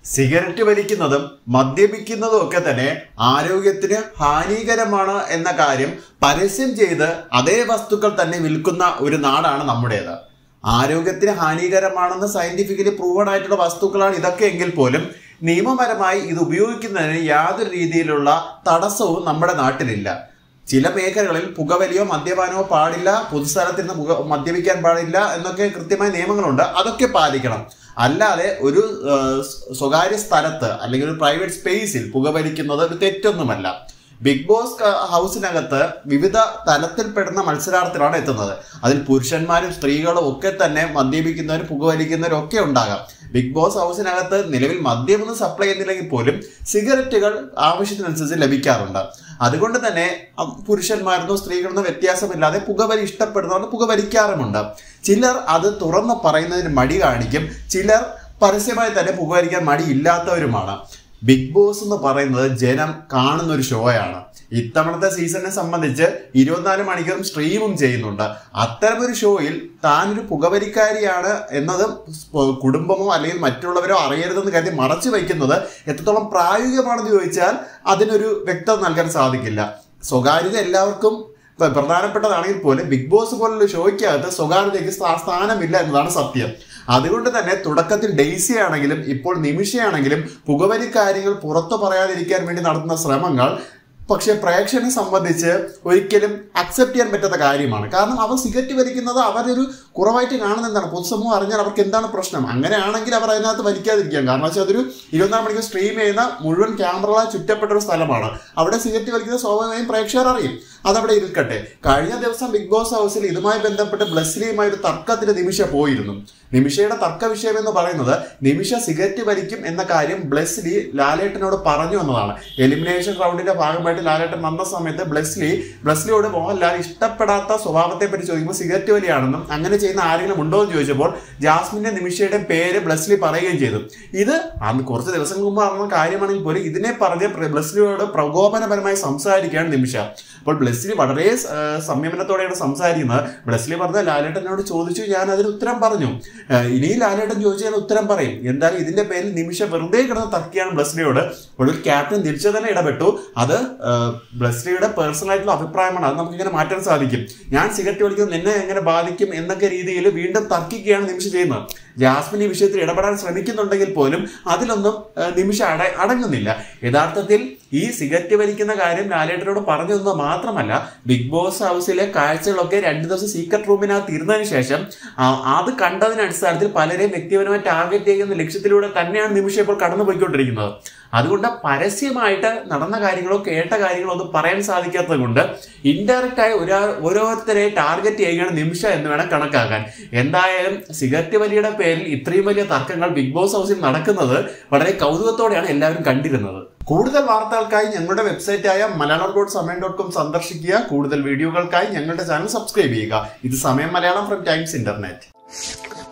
cigarette വലിക്കുന്നതും മദ്യപിക്കുന്നതും ഒക്കെ തന്നെ ആരോഗ്യത്തിന് ഹാനികരമാണ് എന്ന കാര്യം പരസ്യം ചെയ്ത് അതേ വസ്തുക്കൾ തന്നെ വിൽക്കുന്ന ഒരു നാടാണ് നമ്മുടേത് ആരോഗ്യത്തിന് ഹാനികരമാണെന്ന് സയന്റിഫിക്കലി പ്രൂവൺ ആയിട്ടുള്ള വസ്തുക്കളാണ് ഇതൊക്കെ എങ്കിൽ പോലും നിയമപരമായി ഇത് ഉപയോഗിക്കുന്നതിന് യാതൊരു രീതിയിലുള്ള തടസ്സവും നമ്മുടെ നാട്ടിലില്ല ചില മേഖലകളിൽ പുകവലിയോ മദ്യപാനമോ പാടില്ല പൊതുസ്ഥലത്തിരുന്ന് പുക മദ്യപിക്കാൻ പാടില്ല എന്നൊക്കെ കൃത്യമായ നിയമങ്ങളുണ്ട് അതൊക്കെ പാലിക്കണം അല്ലാതെ ഒരു ആ, സ്വകാര്യ സ്ഥലത്ത് അല്ലെങ്കിൽ ഒരു പ്രൈവറ്റ് സ്പേസിൽ പുകവലിക്കുന്നത് ഒരു തെറ്റൊന്നുമല്ല ബിഗ് ബോസ് ക- ഹൗസിനകത്ത് വിവിധ തലത്തിൽപ്പെടുന്ന മത്സരാർത്ഥികളാണ് എത്തുന്നത് അതിൽ പുരുഷന്മാരും സ്ത്രീകളും ഒക്കെ തന്നെ മദ്യപിക്കുന്നവരും പുകവലിക്കുന്നവരും ഒക്കെ ഉണ്ടാകാം ബിഗ് ബോസ് ഹൗസിനകത്ത് നിലവിൽ മദ്യമൊന്നും സപ്ലൈ ചെയ്യുന്നില്ലെങ്കിൽ പോലും സിഗരറ്റുകൾ ആവശ്യത്തിനനുസരിച്ച് ലഭിക്കാറുണ്ട് അതുകൊണ്ട് തന്നെ അ- പുരുഷന്മാരെന്നോ സ്ത്രീകളെന്നോ വ്യത്യാസമില്ലാതെ പുകവലി ഇഷ്ടപ്പെടുന്നവർ പുകവലിക്കാറുമുണ്ട് ചിലർ അത് തുറന്ന് പറയുന്നതിന് മടി കാണിക്കും ചിലർ പരസ്യമായി തന്നെ പുകവലിക്കാൻ മടിയില്ലാത്തവരുമാണ് ബിഗ് ബോസ് എന്ന് പറയുന്നത് ജനം കാണുന്ന ഒരു ഷോയാണ് ഇത്തവണത്തെ സീസണിനെ സംബന്ധിച്ച് ഇരുപത്തിനാല് മണിക്കൂറും സ്ട്രീമും ചെയ്യുന്നുണ്ട് അത്തരമൊരു ഷോയിൽ താനൊരു പുകവലിക്കാരിയാണ് എന്നത് സ് കുടുംബമോ അല്ലെങ്കിൽ മറ്റുള്ളവരോ അറിയരുതെന്ന് കരുതി മറച്ചു വയ്ക്കുന്നത് എത്രത്തോളം പ്രായോഗികമാണെന്ന് ചോദിച്ചാൽ അതിനൊരു വ്യക്തത നൽകാൻ സാധിക്കില്ല സ്വകാര്യത എല്ലാവർക്കും ഇപ്പൊ പ്രധാനപ്പെട്ടതാണെങ്കിൽ പോലും ബിഗ് ബോസ് പോലുള്ള ഷോയ്ക്കകത്ത് സ്വകാര്യതയ്ക്ക് സ്ഥാ- സ്ഥാനമില്ല എന്നതാണ് സത്യം അതുകൊണ്ട് തന്നെ തുടക്കത്തിൽ ഡെയ്സി ആണെങ്കിലും ഇപ്പോൾ നിമിഷയാണെങ്കിലും പുകവലി കാര്യങ്ങൾ പുറത്തു പറയാതിരിക്കാൻ വേണ്ടി നടത്തുന്ന ശ്രമങ്ങൾ പക്ഷെ പ്രേക്ഷകനെ സംബന്ധിച്ച് ഒരിക്കലും അക്സെപ്റ്റ് ചെയ്യാൻ പറ്റാത്ത കാര്യമാണ് കാരണം അവർ സിഗരറ്റ് വലിക്കുന്നത് അവരൊരു കുറവായിട്ട് കാണുന്ന എന്താണ് പൊതുസമൂഹം അറിഞ്ഞാൽ അവർക്ക് എന്താണ് പ്രശ്നം അങ്ങനെയാണെങ്കിൽ അവർ അതിനകത്ത് വലിക്കാതിരിക്കാം കാരണം വെച്ചാൽ അതൊരു ഇരുപത്തിനാല് മണിക്കൂർ സ്ട്രീം ചെയ്യുന്ന മുഴുവൻ ക്യാമറകളാൽ ചുറ്റപ്പെട്ട ഒരു സ്ഥലമാണ് അവിടെ സിഗരറ്റ് വലിക്കുന്നത് സ്വാഭാവികമായും പ്രേക്ഷകർ അറിയും അതവിടെ ഇരിക്കട്ടെ കഴിഞ്ഞ ദിവസം ബിഗ് ബോസ് ഹൗസിൽ ഇതുമായി ബന്ധപ്പെട്ട് ബ്ലസ്ലിയുമായി ഒരു തർക്കത്തിന് നിമിഷ പോയിരുന്നു നിമിഷയുടെ തർക്ക വിഷയം എന്ന് പറയുന്നത് നിമിഷ സിഗരറ്റ് വലിക്കും എന്ന കാര്യം ബ്ലെസ്ലി ലാലേട്ടനോട് പറഞ്ഞു എന്നതാണ് എലിമിനേഷൻ റൗണ്ടിന്റെ ഭാഗമായിട്ട് ലാലേട്ടൻ വന്ന സമയത്ത് ബ്ലെസ്ലി ബ്ലെസ്ലിയോട് മോഹൻലാൽ ഇഷ്ടപ്പെടാത്ത സ്വഭാവത്തെ പറ്റി ചോദിക്കുമ്പോൾ സിഗരറ്റ് വലിയാണെന്നും അങ്ങനെ ചെയ്യുന്ന ആരെങ്കിലും ഉണ്ടോ എന്ന് ചോദിച്ചപ്പോൾ ജാസ്മിന്റെ നിമിഷയുടെ പേര് ബ്ലെസ്ലി പറയുകയും ചെയ്തു ഇത് അന്ന് കുറച്ച് ദിവസം മുമ്പ് അറിഞ്ഞ കാര്യമാണെങ്കിൽ പോലും ഇതിനെ പറഞ്ഞ് പ്ര- ബ്ലെസ്ലിയോട് പ്രകോപനപരമായി സംസാരിക്കുകയാണ് നിമിഷ അപ്പോൾ ബ്ലെസ്ലി വളരെ ആ, സംയമനത്തോടെയാണ് സംസാരിക്കുന്നത് ബ്ലെസ്ലി പറഞ്ഞ ലാലേട്ടനോട് ചോദിച്ചു ഞാൻ അതിന് ഉത്തരം പറഞ്ഞു ആ, ഇനിയും ലാലേട്ടൻ ചോദിച്ചു ഞാൻ ഉത്തരം പറയും എന്തായാലും ഇതിന്റെ പേരിൽ നിമിഷ വെറുതെ കിടന്ന് തർക്കിയാണ് ബ്ലെസ്ലിയോട് ഒടുവിൽ ക്യാപ്റ്റൻ തിരിച്ചു തന്നെ ഇടപെട്ടു അത് ആ, ബ്ലെസ്ലിയുടെ പേഴ്സണൽ ആയിട്ടുള്ള അഭിപ്രായമാണ് അത് നമുക്ക് ഇങ്ങനെ മാറ്റാൻ സാധിക്കും ഞാൻ സിഗരറ്റ് വലിക്കുന്നത് നിന്നെ എങ്ങനെ ബാധിക്കും എന്നൊക്കെ രീതിയിൽ വീണ്ടും തർക്കിക്കുകയാണ് നിമിഷ ചെയ്യുന്നത് ജാസ്മിൻ ഈ വിഷയത്തിൽ ഇടപെടാൻ ശ്രമിക്കുന്നുണ്ടെങ്കിൽ പോലും അതിലൊന്നും ആ, നിമിഷ അട അടങ്ങുന്നില്ല യഥാർത്ഥത്തിൽ ഈ സിഗരറ്റ് വലിക്കുന്ന കാര്യം ലാലേട്ടനോട് പറഞ്ഞു തന്നത് മാത്രമല്ല ബിഗ് ബോസ് ഹൗസിലെ കാഴ്ചകളൊക്കെ രണ്ടു ദിവസം സീക്രട്ട് റൂമിനകത്ത് ഇരുന്നതിന് ശേഷം ആ, അത് കണ്ടതിന് അടിസ്ഥാനത്തിൽ പലരെയും വ്യക്തിപരമായി ടാർഗറ്റ് ചെയ്യുന്ന ലക്ഷ്യത്തിലൂടെ തന്നെയാണ് നിമിഷം ഇപ്പോൾ കടന്നു പോയിക്കൊണ്ടിരിക്കുന്നത് അതുകൊണ്ട് പരസ്യമായിട്ട് നടന്ന കാര്യങ്ങളോ കേട്ട കാര്യങ്ങളോ ഒന്നും പറയാൻ സാധിക്കാത്തത് കൊണ്ട് ഇൻഡയറക്റ്റ് ആയി ഒരാ ഓരോരുത്തരെ ടാർഗറ്റ് ചെയ്യുകയാണ് നിമിഷ എന്ന് വേണം കണക്കാക്കാൻ എന്തായാലും സിഗരറ്റ് വലിയുടെ പേരിൽ ഇത്രയും വലിയ തർക്കങ്ങൾ ബിഗ് ബോസ് ഹൗസിൽ നടക്കുന്നത് വളരെ കൗതുകത്തോടെയാണ് എല്ലാവരും കണ്ടിരുന്നത് കൂടുതൽ വാർത്തകൾക്കായി ഞങ്ങളുടെ വെബ്സൈറ്റായ Malayalam dot Samayam dot com സന്ദർശിക്കുക കൂടുതൽ വീഡിയോകൾക്കായി ഞങ്ങളുടെ ചാനൽ സബ്സ്ക്രൈബ് ചെയ്യുക ഇത് സമയം മലയാളം ഫ്രം ടൈംസ് ഇന്റർനെറ്റ്